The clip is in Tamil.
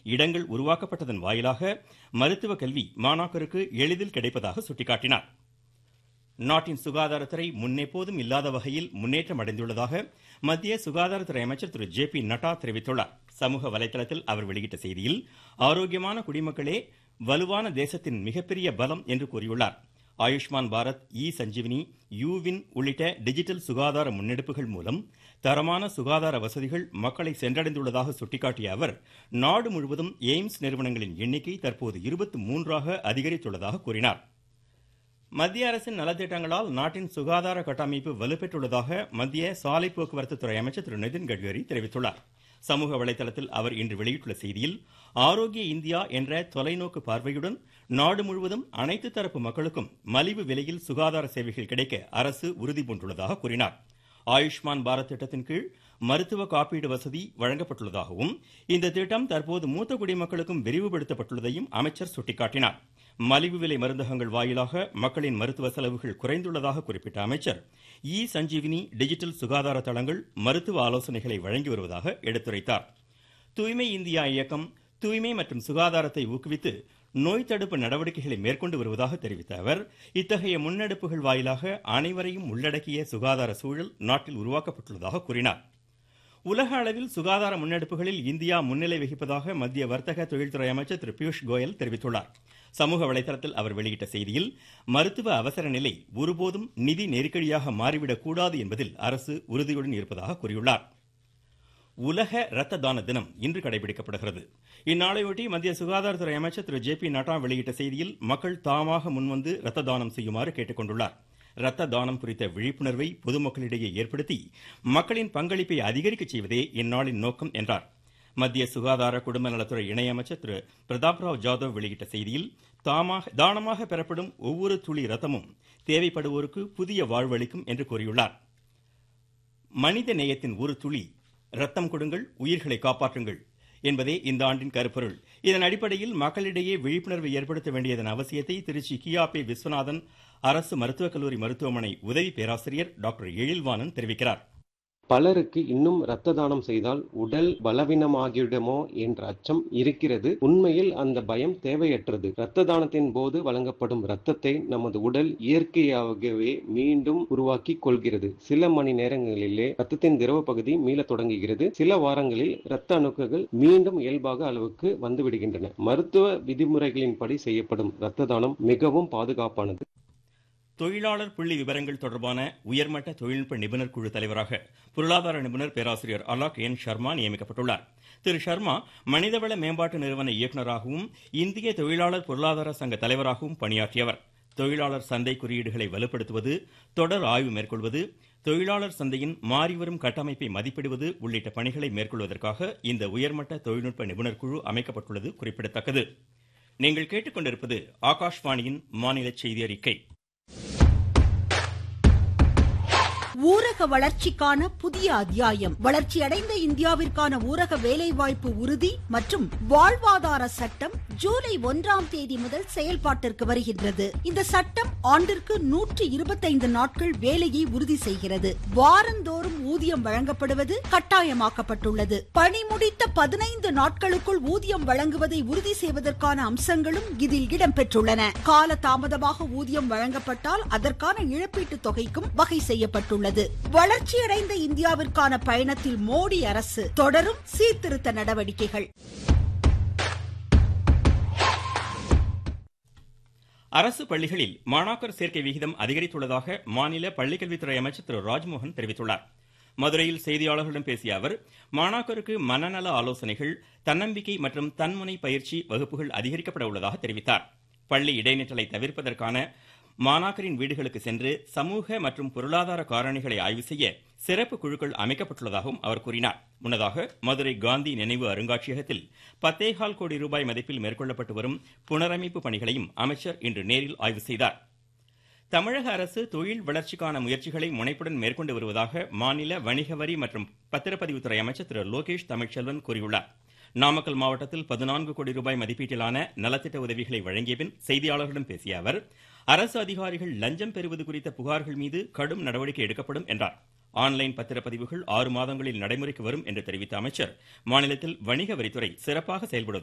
இடங்கள் உருவாக்கப்பட்டதன் வாயிலாக மருத்துவ கல்வி மாணாக்கருக்கு எளிதில் கிடைப்பதாக சுட்டிக்காட்டினார் நாட்டின் சுகாதாரத்துறை முன்னெப்போதும் இல்லாத வகையில் முன்னேற்றம் அடைந்துள்ளதாக மத்திய சுகாதாரத்துறை அமைச்சர் திரு ஜே பி நட்டா தெரிவித்துள்ளார் சமூக வலைதளத்தில் அவர் வெளியிட்ட செய்தியில் ஆரோக்கியமான குடிமக்களே வலுவான தேசத்தின் மிகப்பெரிய பலம் என்று கூறியுள்ளார் ஆயுஷ்மான் பாரத் இ சஞ்சீவினி யூவின் உள்ளிட்ட டிஜிட்டல் சுகாதார முன்னெடுப்புகள் மூலம் தரமான சுகாதார வசதிகள் மக்களை சென்றடைந்துள்ளதாக சுட்டிக்காட்டிய அவர் நாடு முழுவதும் எய்ம்ஸ் நிறுவனங்களின் எண்ணிக்கை தற்போது இருபத்தி மூன்றாக அதிகரித்துள்ளதாக கூறினார் மத்திய அரசின் நலத்திட்டங்களால் நாட்டின் சுகாதார கட்டமைப்பு வலுப்பெற்றுள்ளதாக மத்திய சாலை போக்குவரத்து துறை அமைச்சர் திரு நிதின் கட்கரி தெரிவித்துள்ளார் சமூக வலைதளத்தில் அவர் இன்று வெளியிட்டுள்ள செய்தியில் ஆரோக்கிய இந்தியா என்ற தொலைநோக்கு பார்வையுடன் நாடு முழுவதும் அனைத்து தரப்பு மக்களுக்கும் மலிவு விலையில் சுகாதார சேவைகள் கிடைக்க அரசு உறுதிபூண்டுள்ளதாக கூறினார் ஆயுஷ்மான் பாரத் திட்டத்தின் கீழ் மருத்துவ காப்பீடு வசதி வழங்கப்பட்டுள்ளதாகவும் இந்த திட்டம் தற்போது மூத்த குடிமக்களுக்கும் விரிவுபடுத்தப்பட்டுள்ளதையும் அமைச்சர் சுட்டிக்காட்டினார் மலிவு விலை மருந்தகங்கள் வாயிலாக மக்களின் மருத்துவ செலவுகள் குறைந்துள்ளதாக குறிப்பிட்ட அமைச்சர் இ சஞ்சீவினி டிஜிட்டல் சுகாதார தளங்கள் மருத்துவ ஆலோசனைகளை வழங்கி வருவதாக எடுத்துரைத்தார் தூய்மை இந்தியா இயக்கம் தூய்மை மற்றும் சுகாதாரத்தை ஊக்குவித்து நோய் தடுப்பு நடவடிக்கைகளை மேற்கொண்டு வருவதாக தெரிவித்த அவர் இத்தகைய முன்னெடுப்புகள் வாயிலாக அனைவரையும் உள்ளடக்கிய சுகாதார சூழல் நாட்டில் உருவாக்கப்பட்டுள்ளதாக கூறினார் உலக அளவில் சுகாதார முன்னெடுப்புகளில் இந்தியா முன்னிலை வகிப்பதாக மத்திய வர்த்தக தொழில்துறை அமைச்சர் திரு பியூஷ் கோயல் தெரிவித்துள்ளார் சமூக வலைதளத்தில் அவர் வெளியிட்ட செய்தியில் மருத்துவ அவசர நிலை ஒருபோதும் நிதி நெருக்கடியாக மாறிவிடக் கூடாது என்பதில் அரசு உறுதியுடன் இருப்பதாக கூறியுள்ளார் உலக இரத்த தான தினம் இன்று கடைபிடிக்கப்படுகிறது இந்நாளையொட்டி மத்திய சுகாதாரத்துறை அமைச்சர் திரு ஜே பி நட்டா வெளியிட்ட செய்தியில் மக்கள் தாமாக முன்வந்து இரத்த தானம் செய்யுமாறு கேட்டுக்கொண்டுள்ளார் இரத்த தானம் குறித்த விழிப்புணர்வை பொதுமக்களிடையே ஏற்படுத்தி மக்களின் பங்களிப்பை அதிகரிக்க செய்வதே இந்நாளின் நோக்கம் என்றார் மத்திய சுகாதார குடும்ப நலத்துறை இணையமைச்சர் திரு பிரதாப் ராவ் ஜாதவ் வெளியிட்ட செய்தியில் தாமாக தானமாக பெறப்படும் ஒவ்வொரு துளி ரத்தமும் தேவைப்படுவோருக்கு புதிய வாழ்வளிக்கும் என்று கூறியுள்ளார் மனித நேயத்தின் ஒரு துளி ரத்தம் கொடுங்கள் உயிர்களை காப்பாற்றுங்கள் என்பதே இந்த ஆண்டின் கருப்பொருள் இதன் அடிப்படையில் மக்களிடையே விழிப்புணர்வை ஏற்படுத்த வேண்டியதன் அவசியத்தை திருச்சி கியாபே விஸ்வநாதன் அரசு மருத்துவக் கல்லூரி மருத்துவமனை உதவி பேராசிரியர் டாக்டர் எழில்வாணன் தெரிவிக்கிறார் பலருக்கு இன்னும் இரத்த தானம் செய்தால் உடல் பலவீனமாகிவிடுமோ என்ற அச்சம் இருக்கிறது உண்மையில் அந்த பயம் தேவையற்றது இரத்த தானத்தின் போது வழங்கப்படும் இரத்தத்தை நமது உடல் இயற்கையாகவே மீண்டும் உருவாக்கி கொள்கிறது சில மணி நேரங்களிலே இரத்தத்தின் திரவ பகுதி மீள தொடங்குகிறது சில வாரங்களில் இரத்த அணுக்கள் மீண்டும் இயல்பாக அளவுக்கு வந்துவிடுகின்றன மருத்துவ விதிமுறைகளின்படி செய்யப்படும் இரத்த தானம் மிகவும் பாதுகாப்பானது தொழிலாளர் புள்ளி விவரங்கள் தொடர்பான உயர்மட்ட தொழில்நுட்ப நிபுணர் குழு தலைவராக பொருளாதார நிபுணர் பேராசிரியர் அலாக் என் சர்மா நியமிக்கப்பட்டுள்ளார் திரு சர்மா மனிதவள மேம்பாட்டு நிறுவன இயக்குநராகவும் இந்திய தொழிலாளர் பொருளாதார சங்க தலைவராகவும் பணியாற்றியவர் தொழிலாளர் சந்தை குறியீடுகளை வலுப்படுத்துவது தொடர் ஆய்வு மேற்கொள்வது தொழிலாளர் சந்தையின் மாறிவரும் கட்டமைப்பை மதிப்பிடுவது உள்ளிட்ட பணிகளை மேற்கொள்வதற்காக இந்த உயர்மட்ட தொழில்நுட்ப நிபுணர் குழு அமைக்கப்பட்டுள்ளது குறிப்பிடத்தக்கது நீங்கள் கேட்டுக்கொண்டிருப்பது ஆகாஷ்வாணியின் மாநில செய்தி அறிக்கை ஊரக வளர்ச்சிக்கான புதிய அத்தியாயம் வளர்ச்சியடைந்த இந்தியாவிற்கான ஊரக வேலைவாய்ப்பு உறுதி மற்றும் வாழ்வாதார சட்டம் ஜூலை ஒன்றாம் தேதி முதல் செயல்பாட்டிற்கு வருகின்றது இந்த சட்டம் ஆண்டிற்கு நூற்று இருபத்தைந்து நாட்கள் வேலையை உறுதி செய்கிறது வாரந்தோறும் ஊதியம் வழங்கப்படுவது கட்டாயமாக்கப்பட்டுள்ளது பணி முடித்த பதினைந்து நாட்களுக்குள் ஊதியம் வழங்குவதை உறுதி செய்வதற்கான அம்சங்களும் இதில் இடம்பெற்றுள்ளன கால தாமதமாக ஊதியம் வழங்கப்பட்டால் அதற்கான இழப்பீட்டுத் தொகைக்கும் வகை செய்யப்பட்டுள்ளது உள்ளது வளர்ச்சியடைந்த இந்தியாவிற்கான பயணத்தில் மோடி அரசு தொடரும் சீர்திருத்த நடவடிக்கைகள் அரசு பள்ளிகளில் மாணாக்கர் சேர்க்கை விகிதம் அதிகரித்துள்ளதாக மாநில பள்ளிக்கல்வித்துறை அமைச்சர் திரு ராஜ்மோகன் தெரிவித்துள்ளார் மதுரையில் செய்தியாளர்களிடம் பேசிய அவர் மாணாக்கருக்கு மனநல ஆலோசனைகள் தன்னம்பிக்கை மற்றும் தன்முனை பயிற்சி வகுப்புகள் அதிகரிக்கப்பட உள்ளதாக தெரிவித்தார் பள்ளி இடைநிற்றலை தவிர்ப்பதற்கான மாணாக்கரின் வீடுகளுக்கு சென்று சமூக மற்றும் பொருளாதார காரணிகளை ஆய்வு செய்ய சிறப்பு குழுக்கள் அமைக்கப்பட்டுள்ளதாகவும் அவர் கூறினார் முன்னதாக மதுரை காந்தி நினைவு அருங்காட்சியகத்தில் பத்தேகால் கோடி ரூபாய் மதிப்பில் மேற்கொள்ளப்பட்டு வரும் புனரமைப்பு பணிகளையும் அமைச்சர் இன்று நேரில் ஆய்வு செய்தார் தமிழக அரசு தொழில் வளர்ச்சிக்கான முயற்சிகளை முனைப்புடன் மேற்கொண்டு வருவதாக மாநில வணிக வரி மற்றும் பத்திரப்பதிவுத்துறை அமைச்சர் திரு லோகேஷ் தமிழ்ச்செல்வன் கூறியுள்ளார் நாமக்கல் மாவட்டத்தில் பதினான்கு கோடி ரூபாய் மதிப்பீட்டிலான நலத்திட்ட உதவிகளை வழங்கிய பின் செய்தியாளர்களிடம் பேசிய அவர் அரசு அதிகாரிகள் லஞ்சம் பெறுவது குறித்த புகார்கள் மீது கடும் நடவடிக்கை எடுக்கப்படும் என்றார் ஆன்லைன் பத்திரப்பதிவுகள் ஆறு மாதங்களில் நடைமுறைக்கு வரும் என்று தெரிவித்த அமைச்சர் மாநிலத்தில் வணிக வரித்துறை சிறப்பாக செயல்படுவதாக